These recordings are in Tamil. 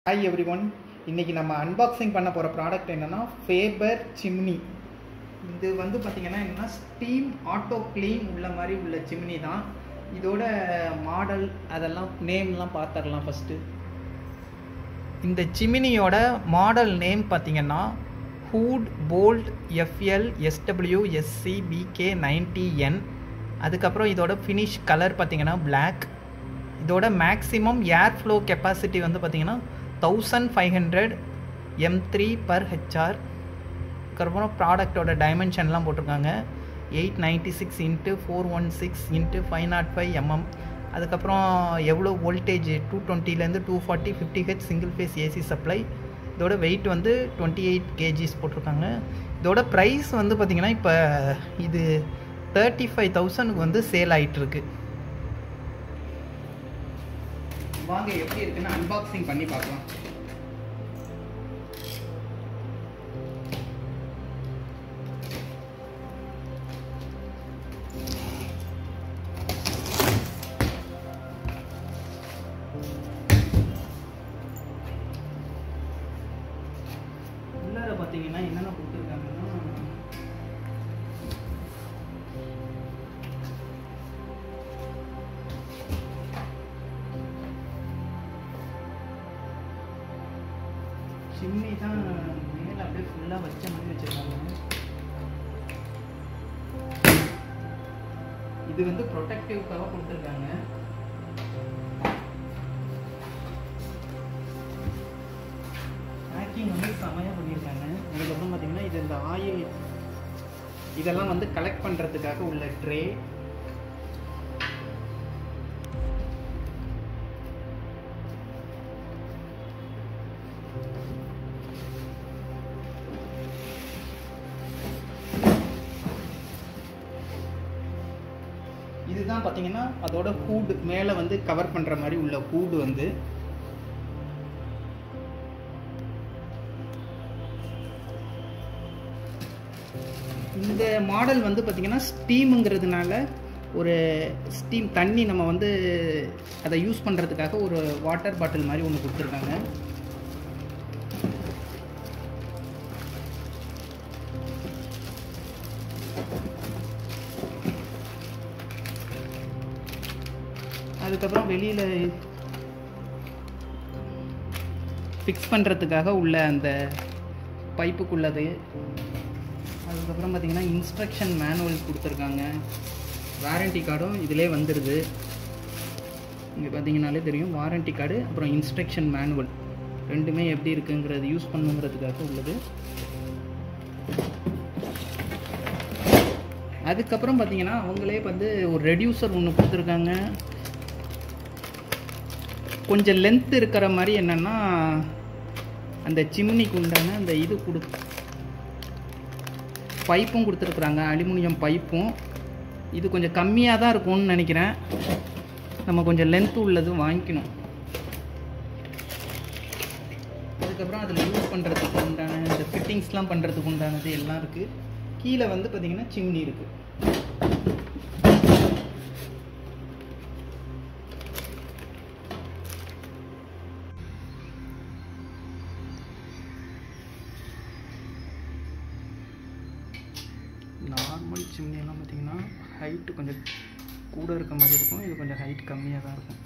ஹாய் எவ்ரி ஒன் இன்றைக்கி நம்ம அன்பாக்சிங் பண்ண போகிற ப்ராடக்ட் என்னென்னா ஃபேபர் சிம்னி இது வந்து பார்த்திங்கன்னா என்னென்னா ஸ்டீம் ஆட்டோ க்ளீன் உள்ள மாதிரி உள்ள சிம்னி தான் இதோட மாடல் அதெல்லாம் நேம்லாம் பார்த்துடலாம் ஃபஸ்ட்டு இந்த சிமினியோட மாடல் நேம் பார்த்தீங்கன்னா hood bold FL SW SC BK ninety N அதுக்கப்புறம் இதோட ஃபினிஷ் கலர் பார்த்தீங்கன்னா பிளாக் இதோட மேக்ஸிமம் ஏர் ஃப்ளோ கெப்பாசிட்டி வந்து பார்த்தீங்கன்னா thousand five hundred M three per HR அதுக்கப்புறம் ப்ராடக்டோட டைமென்ஷன்லாம் போட்டிருக்காங்க eight ninety six into four one six into five naught five MM அதுக்கப்புறம் எவ்வளோ வோல்டேஜ் டூ டுவெண்ட்டிலேருந்து to forty fifty H single phase AC supply இதோட வெயிட் வந்து டுவெண்ட்டி எயிட் கேஜிஸ் போட்டிருக்காங்க இதோட ப்ரைஸ் வந்து பார்த்திங்கன்னா இப்போ இது தேர்ட்டி ஃபைவ் தௌசண்ட்க்கு வந்து சேல் ஆகிட்டுருக்கு வாங்க எப்படி இருக்குன்னு அன்பாக்சிங் பண்ணி பார்க்கலாம் உள்ளார பார்த்தீங்கன்னா என்னென்ன கொடுத்துருக்காங்கன்னா சிம்னி தான் மேலே அப்படியே ஃபுல்லாக வச்ச மாதிரி வச்சுருக்காங்க இது வந்து ப்ரொடெக்டிவ்க்காக கொடுத்துருக்காங்க பேக்கிங் வந்து செமையாக பண்ணியிருக்காங்க அதுக்கப்புறம் பார்த்தீங்கன்னா இது இந்த ஆயில் இதெல்லாம் வந்து கலெக்ட் பண்ணுறதுக்காக உள்ள ட்ரே இதுதான் பார்த்தீங்கன்னா அதோட ஹூட் மேலே வந்து கவர் பண்ணுற மாதிரி உள்ள ஹூடு வந்து இந்த மாடல் வந்து பார்த்திங்கன்னா ஸ்டீமுங்கிறதுனால ஒரு ஸ்டீம் தண்ணி நம்ம வந்து அதை யூஸ் பண்ணுறதுக்காக ஒரு வாட்டர் பாட்டில் மாதிரி ஒன்று கொடுத்துருக்காங்க அதுக்கப்புறம் வெளியில் ஃபிக்ஸ் பண்ணுறதுக்காக உள்ள அந்த பைப்புக்குள்ளது அதுக்கப்புறம் பார்த்தீங்கன்னா இன்ஸ்ட்ரக்ஷன் மேனுவல் கொடுத்துருக்காங்க வாரண்டி கார்டும் இதிலே வந்துடுது இங்கே பார்த்தீங்கனாலே தெரியும் வாரண்டி கார்டு அப்புறம் இன்ஸ்ட்ரக்ஷன் மேனுவல் ரெண்டுமே எப்படி இருக்குங்கிறது யூஸ் பண்ணுங்கிறதுக்காக உள்ளது அதுக்கப்புறம் பார்த்தீங்கன்னா அவங்களே வந்து ஒரு ரெடியூசர் ஒன்று கொடுத்துருக்காங்க கொஞ்சம் லென்த் இருக்கிற மாதிரி என்னென்னா அந்த சிம்னிக்கு உண்டான அந்த இது கொடு பைப்பும் கொடுத்துருக்குறாங்க அலுமினியம் பைப்பும் இது கொஞ்சம் கம்மியாக தான் இருக்கும்னு நினைக்கிறேன் நம்ம கொஞ்சம் லென்த் உள்ளது வாங்கிக்கணும் அதுக்கப்புறம் அதில் யூஸ் பண்ணுறதுக்கு உண்டான இந்த ஃபிட்டிங்ஸ்லாம் பண்ணுறதுக்கு உண்டானது எல்லாம் இருக்குது கீழே வந்து பார்த்திங்கன்னா சிம்னி இருக்குது நார்மல் சிம்னியெல்லாம் பார்த்தீங்கன்னா ஹைட்டு கொஞ்சம் கூட இருக்க மாதிரி இருக்கும் இது கொஞ்சம் ஹைட் கம்மியாக தான் இருக்கும்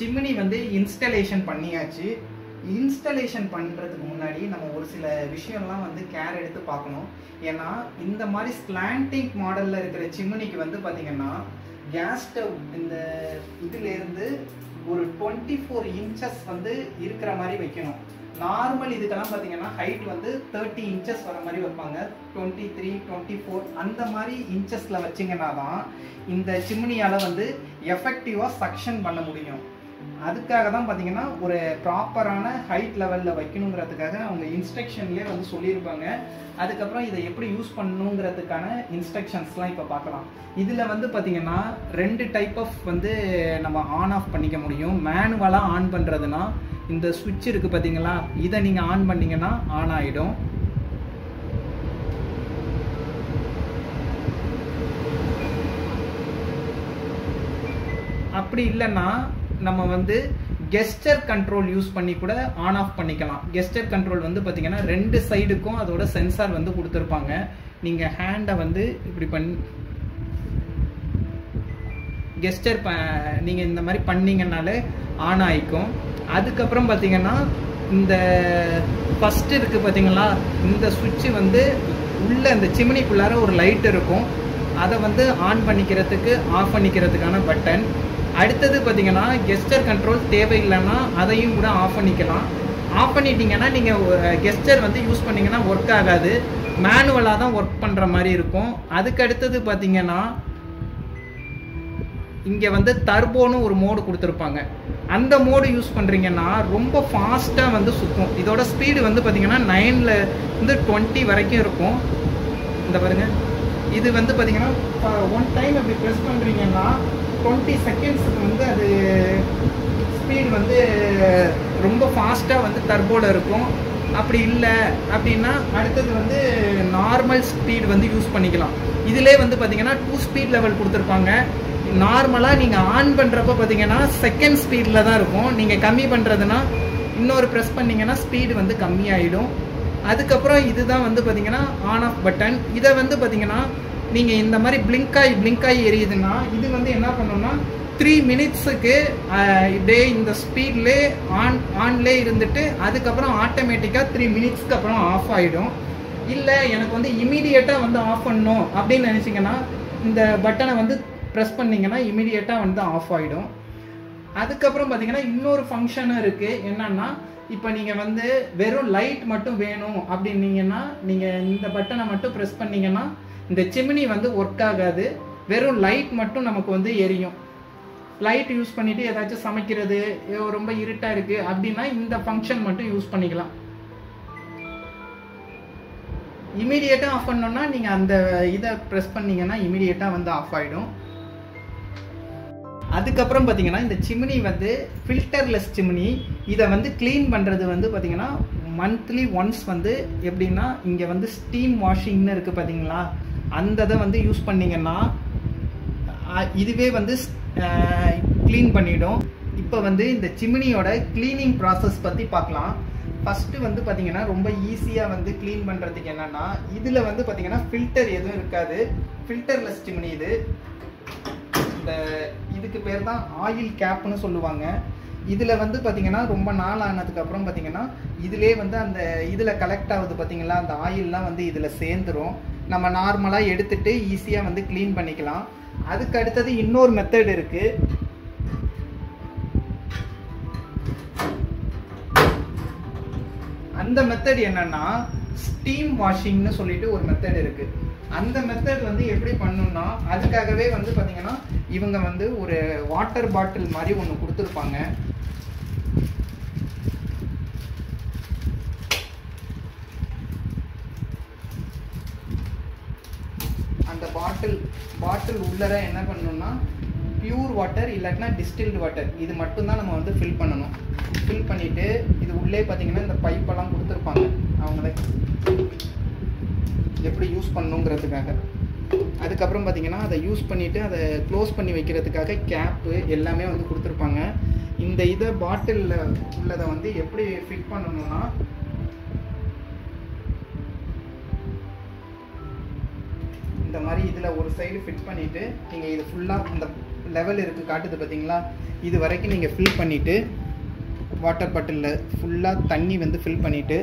சிம்னி வந்து இன்ஸ்டலேஷன் பண்ணியாச்சு இன்ஸ்டலேஷன் பண்ணுறதுக்கு முன்னாடி நம்ம ஒரு சில விஷயம்லாம் வந்து கேர் எடுத்து பார்க்கணும் ஏன்னா இந்த மாதிரி ஸ்லாண்டிங் மாடலில் இருக்கிற சிம்னிக்கு வந்து பார்த்தீங்கன்னா கேஸ் ஸ்டவ் இந்த இதுலேருந்து ஒரு டுவெண்ட்டி ஃபோர் இன்ச்சஸ் வந்து இருக்கிற மாதிரி வைக்கணும் நார்மல் இதுக்கெல்லாம் பார்த்தீங்கன்னா ஹைட் வந்து தேர்ட்டி இன்ச்சஸ் வர மாதிரி வைப்பாங்க டுவெண்ட்டி த்ரீ டுவெண்ட்டி ஃபோர் அந்த மாதிரி இன்ச்சஸில் வச்சிங்கன்னா தான் இந்த சிம்னியால் வந்து எஃபெக்டிவாக சக்ஷன் பண்ண முடியும் அதுக்காக தான் பார்த்தீங்கன்னா ஒரு ப்ராப்பரான ஹைட் லெவலில் வைக்கணுங்கிறதுக்காக அவங்க இன்ஸ்ட்ரக்ஷன்லேயே வந்து சொல்லியிருப்பாங்க அதுக்கப்புறம் இதை எப்படி யூஸ் பண்ணணுங்கிறதுக்கான இன்ஸ்ட்ரக்ஷன்ஸ்லாம் இப்போ பார்க்கலாம் இதில் வந்து பார்த்தீங்கன்னா ரெண்டு டைப் ஆஃப் வந்து நம்ம ஆன் ஆஃப் பண்ணிக்க முடியும் மேனுவலாக ஆன் பண்ணுறதுனா இந்த சுவிட்ச் இருக்குது பார்த்தீங்களா இதை நீங்கள் ஆன் பண்ணீங்கன்னா ஆன் ஆகிடும் அப்படி இல்லைன்னா நம்ம வந்து கெஸ்டர் கண்ட்ரோல் யூஸ் பண்ணி கூட ஆன் ஆஃப் பண்ணிக்கலாம் கெஸ்டர் கண்ட்ரோல் வந்து பார்த்தீங்கன்னா ரெண்டு சைடுக்கும் அதோட சென்சார் வந்து கொடுத்துருப்பாங்க நீங்கள் ஹேண்டை வந்து இப்படி பண் கெஸ்டர் ப நீங்கள் இந்த மாதிரி பண்ணீங்கன்னாலே ஆன் ஆகிக்கும் அதுக்கப்புறம் பார்த்தீங்கன்னா இந்த ஃபஸ்ட்டு இருக்குது பார்த்தீங்களா இந்த சுவிட்சு வந்து உள்ள இந்த சிமினிக்குள்ளார ஒரு லைட் இருக்கும் அதை வந்து ஆன் பண்ணிக்கிறதுக்கு ஆஃப் பண்ணிக்கிறதுக்கான பட்டன் அடுத்தது பார்த்தீங்கன்னா கெஸ்டர் கண்ட்ரோல் தேவையில்லைன்னா அதையும் கூட ஆஃப் பண்ணிக்கலாம் ஆஃப் பண்ணிட்டீங்கன்னா நீங்கள் கெஸ்டர் வந்து யூஸ் பண்ணிங்கன்னா ஒர்க் ஆகாது மேனுவலாக தான் ஒர்க் பண்ணுற மாதிரி இருக்கும் அதுக்கு அடுத்தது பார்த்தீங்கன்னா இங்கே வந்து டர்போன்னு ஒரு மோடு கொடுத்துருப்பாங்க அந்த மோடு யூஸ் பண்ணுறீங்கன்னா ரொம்ப ஃபாஸ்ட்டாக வந்து சுற்றும் இதோட ஸ்பீடு வந்து பார்த்தீங்கன்னா நைனில் இருந்து டுவெண்ட்டி வரைக்கும் இருக்கும் இந்த பாருங்க இது வந்து பார்த்தீங்கன்னா ஒன் டைம் இப்படி ப்ரெஸ் பண்ணுறீங்கன்னா டுவெண்ட்டி செகண்ட்ஸுக்கு வந்து அது ஸ்பீடு வந்து ரொம்ப ஃபாஸ்ட்டாக வந்து டர்போவில் இருக்கும் அப்படி இல்லை அப்படின்னா அடுத்தது வந்து நார்மல் ஸ்பீட் வந்து யூஸ் பண்ணிக்கலாம் இதிலே வந்து பார்த்தீங்கன்னா டூ ஸ்பீட் லெவல் கொடுத்துருப்பாங்க நார்மலாக நீங்கள் ஆன் பண்ணுறப்ப பார்த்தீங்கன்னா செகண்ட் ஸ்பீடில் தான் இருக்கும் நீங்கள் கம்மி பண்ணுறதுனா இன்னொரு ப்ரெஸ் பண்ணிங்கன்னா ஸ்பீடு வந்து கம்மியாயிடும் அதுக்கப்புறம் இதுதான் வந்து பார்த்தீங்கன்னா ஆன் ஆஃப் பட்டன் இதை வந்து பார்த்தீங்கன்னா நீங்கள் இந்த மாதிரி blink ஆகி blink ஆகி எரியுதுன்னா இது வந்து என்ன பண்ணணும்னா த்ரீ மினிட்ஸுக்கு இப்படியே இந்த ஸ்பீட்லே ஆன் ஆன்லே இருந்துட்டு அதுக்கப்புறம் ஆட்டோமேட்டிக்காக த்ரீ மினிட்ஸ்க்கு அப்புறம் ஆஃப் ஆகிடும் இல்லை எனக்கு வந்து இமீடியட்டாக வந்து ஆஃப் பண்ணணும் அப்படின்னு நினச்சிங்கன்னா இந்த பட்டனை வந்து ப்ரெஸ் பண்ணிங்கன்னா இமீடியட்டாக வந்து ஆஃப் ஆகிடும் அதுக்கப்புறம் பார்த்தீங்கன்னா இன்னொரு ஃபங்க்ஷனும் இருக்குது என்னன்னா இப்போ நீங்கள் வந்து வெறும் லைட் மட்டும் வேணும் அப்படின்னீங்கன்னா நீங்கள் இந்த பட்டனை மட்டும் ப்ரெஸ் பண்ணீங்கன்னா இந்த சிமினி வந்து ஒர்க் ஆகாது வெறும் லைட் மட்டும் நமக்கு வந்து எரியும் லைட் யூஸ் பண்ணிட்டு ஏதாச்சும் சமைக்கிறது ஐயோ, ரொம்ப இருட்டாக இருக்குது அப்படின்னா இந்த ஃபங்க்ஷன் மட்டும் யூஸ் பண்ணிக்கலாம் இமீடியட்டாக ஆஃப் பண்ணோம்னா நீங்கள் அந்த இதை ப்ரெஸ் பண்ணீங்கன்னா இமீடியட்டாக வந்து ஆஃப் ஆகிடும் அதுக்கப்புறம் பார்த்தீங்கன்னா இந்த சிம்னி வந்து ஃபில்டர்லெஸ் சிம்னி இதை வந்து க்ளீன் பண்ணுறது வந்து பார்த்தீங்கன்னா மந்த்லி ஒன்ஸ் வந்து எப்படின்னா இங்கே வந்து ஸ்டீம் வாஷிங்னு இருக்குது பார்த்தீங்களா அந்த இதை வந்து யூஸ் பண்ணிங்கன்னா அஹ், இதுவே வந்து க்ளீன் பண்ணிடும் இப்போ வந்து இந்த சிம்னியோட க்ளீனிங் ப்ராசஸ் பற்றி பார்க்கலாம் ஃபஸ்ட்டு வந்து பார்த்தீங்கன்னா ரொம்ப ஈஸியாக வந்து க்ளீன் பண்ணுறதுக்கு என்னென்னா இதில் வந்து பார்த்தீங்கன்னா ஃபில்டர் எதுவும் இருக்காது ஃபில்டர்லெஸ் சிம்னி இது இந்த இதுக்கு பேர் தான் ஆயில் கேப்னு சொல்லுவாங்க இதில் வந்து பார்த்தீங்கன்னா ரொம்ப நாள் ஆனதுக்கு அப்புறம் பார்த்தீங்கன்னா இதிலே வந்து அந்த இதில் கலெக்ட் ஆகுது பார்த்தீங்களா அந்த ஆயில்லாம் வந்து இதில் சேர்ந்துரும் நம்ம நார்மலாக எடுத்துட்டு ஈஸியாக வந்து க்ளீன் பண்ணிக்கலாம் அதுக்கு அடுத்தது இன்னொரு மெத்தட் இருக்குது அந்த மெத்தட் என்னன்னா ஸ்டீம் வாஷிங்னு சொல்லிட்டு ஒரு மெத்தட் இருக்கு அந்த மெத்தட் வந்து எப்படி பண்ணணும்னா அதுக்காகவே வந்து பாத்தீங்கன்னா இவங்க வந்து ஒரு வாட்டர் பாட்டில் மாதிரி ஒன்று கொடுத்துருப்பாங்க அந்த பாட்டில் பாட்டில் உள்ளர என்ன பண்ணணும்னா பியூர் வாட்டர் இல்லாட்டினா டிஸ்டில்டு வாட்டர் இது மட்டும்தான் நம்ம வந்து ஃபில் பண்ணணும் ஃபில் பண்ணிவிட்டு இது உள்ளே பார்த்தீங்கன்னா இந்த பைப்பெல்லாம் கொடுத்துருப்பாங்க அவங்களே எப்படி யூஸ் பண்ணணுங்கிறதுக்காக அதுக்கப்புறம் பார்த்தீங்கன்னா அதை யூஸ் பண்ணிவிட்டு அதை க்ளோஸ் பண்ணி வைக்கிறதுக்காக கேப்பு எல்லாமே வந்து கொடுத்துருப்பாங்க இந்த இதை பாட்டிலில் உள்ளதை வந்து எப்படி ஃபிட் பண்ணணும்னா இந்த மாதிரி இதில் ஒரு சைடு ஃபிட் பண்ணிவிட்டு நீங்கள் இது ஃபுல்லாக இந்த லெவல் இருக்குது காட்டுது பார்த்தீங்களா இது வரைக்கும் நீங்கள் ஃபில் பண்ணிவிட்டு வாட்டர் பாட்டிலில் ஃபுல்லாக தண்ணி வந்து ஃபில் பண்ணிவிட்டு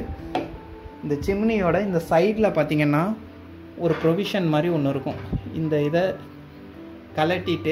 இந்த சிம்னியோட இந்த சைடில் பார்த்தீங்கன்னா ஒரு ப்ரொவிஷன் மாதிரி ஒன்று இருக்கும் இந்த இதை கலட்டிட்டு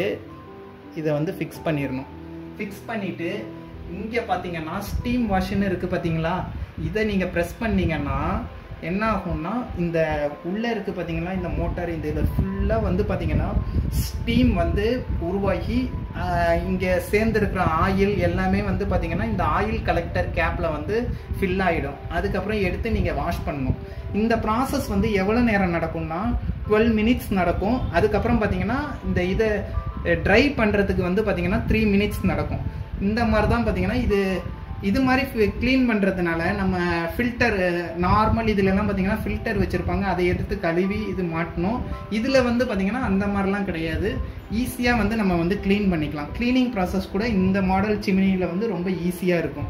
இதை வந்து ஃபிக்ஸ் பண்ணிடணும் ஃபிக்ஸ் பண்ணிவிட்டு இங்கே பார்த்தீங்கன்னா ஸ்டீம் வாஷ்னு இருக்குது பார்த்தீங்களா இதை நீங்கள் ப்ரெஸ் பண்ணீங்கன்னா என்ன ஆகும்னா இந்த உள்ளே இருக்குது பார்த்தீங்களா இந்த மோட்டார் இந்த இதில் ஃபுல்லாக வந்து பார்த்தீங்கன்னா ஸ்டீம் வந்து உருவாகி இங்கே சேர்ந்துருக்கிற ஆயில் எல்லாமே வந்து பார்த்தீங்கன்னா இந்த ஆயில் கலெக்டர் கேப்பில் வந்து ஃபில் ஆகிடும் அதுக்கப்புறம் எடுத்து நீங்கள் வாஷ் பண்ணணும் இந்த ப்ராசஸ் வந்து எவ்வளோ நேரம் நடக்கும்னா டுவெல் மினிட்ஸ் நடக்கும் அதுக்கப்புறம் பார்த்தீங்கன்னா இந்த இதை ட்ரை பண்ணுறதுக்கு வந்து பார்த்தீங்கன்னா த்ரீ மினிட்ஸ் நடக்கும் இந்த மாதிரி தான் பார்த்தீங்கன்னா இது இது மாதிரி க்ளீன் பண்ணுறதுனால நம்ம ஃபில்டர் நார்மல் இதுலலாம் பார்த்தீங்கன்னா ஃபில்டர் வச்சுருப்பாங்க அதை எடுத்து கழுவி இது மாட்டணும் இதில் வந்து பார்த்தீங்கன்னா அந்த மாதிரிலாம் கிடையாது ஈஸியாக வந்து நம்ம வந்து க்ளீன் பண்ணிக்கலாம் க்ளீனிங் ப்ராசஸ் கூட இந்த மாடல் சிமினியில் வந்து ரொம்ப ஈஸியாக இருக்கும்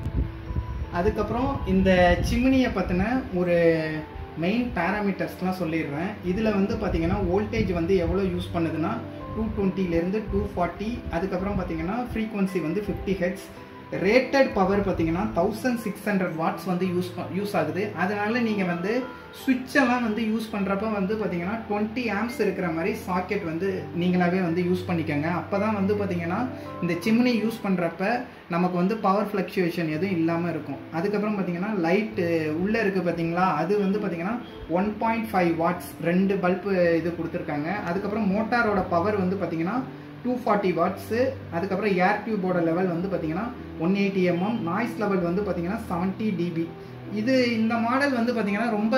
அதுக்கப்புறம் இந்த சிம்னியை பற்றின ஒரு மெயின் பேராமீட்டர்ஸ்லாம் சொல்லிடுறேன் இதில் வந்து பார்த்தீங்கன்னா வோல்டேஜ் வந்து எவ்வளோ யூஸ் பண்ணுதுன்னா டூ டுவெண்ட்டிலேருந்து டூ ஃபார்ட்டி அதுக்கப்புறம் பார்த்தீங்கன்னா ஃப்ரீக்வன்சி வந்து ஃபிஃப்டி ஹெட்ஸ் ரேட்டட் பவர் பார்த்தீங்கன்னா தௌசண்ட் சிக்ஸ் ஹண்ட்ரட் வாட்ஸ் வந்து யூஸ் யூஸ் ஆகுது அதனால நீங்கள் வந்து சுவிட்செல்லாம் வந்து யூஸ் பண்ணுறப்ப வந்து பார்த்தீங்கன்னா டுவெண்ட்டி ஆம்ஸ் இருக்கிற மாதிரி சாக்கெட் வந்து நீங்களாவே வந்து யூஸ் பண்ணிக்கோங்க அப்போ தான் வந்து பார்த்தீங்கன்னா இந்த சிம்னி யூஸ் பண்ணுறப்ப நமக்கு வந்து பவர் ஃப்ளக்சுவேஷன் எதுவும் இல்லாமல் இருக்கும் அதுக்கப்புறம் பார்த்தீங்கன்னா லைட்டு உள்ளே இருக்குது பார்த்தீங்களா அது வந்து பார்த்தீங்கன்னா ஒன் பாயிண்ட் ஃபைவ் வாட்ஸ் ரெண்டு பல்பு இது கொடுத்துருக்காங்க அதுக்கப்புறம் மோட்டாரோட பவர் வந்து பார்த்தீங்கன்னா டூ ஃபார்ட்டி வாட்ஸு அதுக்கப்புறம் ஏர் டியூபோட லெவல் வந்து பார்த்தீங்கன்னா one eighty MM noise level வந்து பார்த்தீங்கன்னா செவன்ட்டி டிபி இது இந்த மாடல் வந்து பார்த்தீங்கன்னா ரொம்ப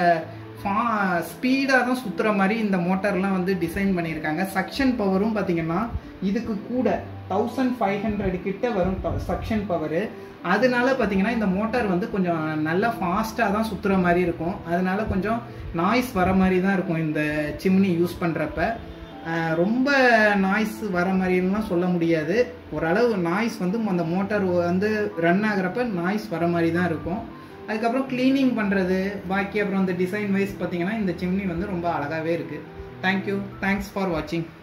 ஃபா ஸ்பீடாக தான் சுற்றுற மாதிரி இந்த மோட்டார்லாம் வந்து டிசைன் பண்ணியிருக்காங்க சக்ஷன் பவரும் பார்த்தீங்கன்னா இதுக்கு கூட தௌசண்ட் ஃபைவ் ஹண்ட்ரட் கிட்ட வரும் சக்ஷன் பவரு அதனால பார்த்தீங்கன்னா இந்த மோட்டார் வந்து கொஞ்சம் நல்லா ஃபாஸ்ட்டாக தான் சுற்றுற மாதிரி இருக்கும் அதனால கொஞ்சம் நாய்ஸ் வர மாதிரி தான் இருக்கும் இந்த சிம்னி யூஸ் பண்ணுறப்ப ரொம்ப நாய்ஸ் வர மாதிரிலாம் சொல்ல முடியாது ஓரளவு நாய்ஸ் வந்து அந்த மோட்டார் வந்து ரன் ஆகிறப்ப நாய்ஸ் வர மாதிரி தான் இருக்கும் அதுக்கப்புறம் க்ளீனிங் பண்ணுறது பாக்கி அப்புறம் அந்த டிசைன் வைஸ் பார்த்தீங்கன்னா இந்த சிம்னி வந்து ரொம்ப அழகாகவே இருக்குது தேங்க்யூ தேங்க்ஸ் ஃபார் வாட்சிங்